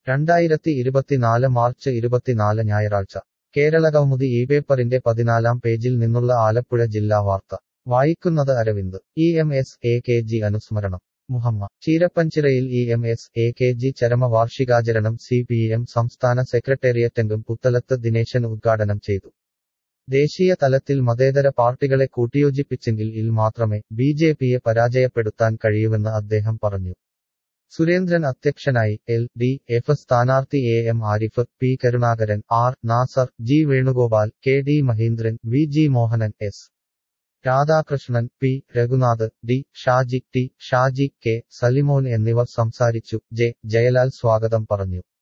രണ്ടായിരത്തി ഇരുപത്തിനാല് മാർച്ച് ഇരുപത്തിനാല് ഞായറാഴ്ച കേരളകൗമുദി ഈ പേപ്പറിന്റെ പതിനാലാം പേജിൽ നിന്നുള്ള ആലപ്പുഴ ജില്ലാ വാർത്ത വായിക്കുന്നത് Aravind E M S A K G അനുസ്മരണം മുഹമ്മ ചീരപ്പഞ്ചിറയിൽ E M S A K G ചരമ വാർഷികാചരണം സി പി എം സംസ്ഥാന സെക്രട്ടേറിയറ്റംഗം പുത്തലത്ത് ദിനേശൻ ഉദ്ഘാടനം ചെയ്തു ദേശീയ തലത്തിൽ മതേതര പാർട്ടികളെ കൂട്ടിയോജിപ്പിച്ചെങ്കിൽ ഇൽ മാത്രമേ ബി ജെ പിയെ പരാജയപ്പെടുത്താൻ കഴിയൂവെന്ന് അദ്ദേഹം പറഞ്ഞു സുരേന്ദ്രൻ അധ്യക്ഷനായി എൽ ഡി എഫ് സ്ഥാനാർത്ഥി A M Arif P Karunakaran R Nasar G Venugopal K D Mahindran V G Mohanan S Radhakrishnan P Raghunath D Shaji T Shaji K Salimon എന്നിവർ സംസാരിച്ചു ജെ ജയലാൽ സ്വാഗതം പറഞ്ഞു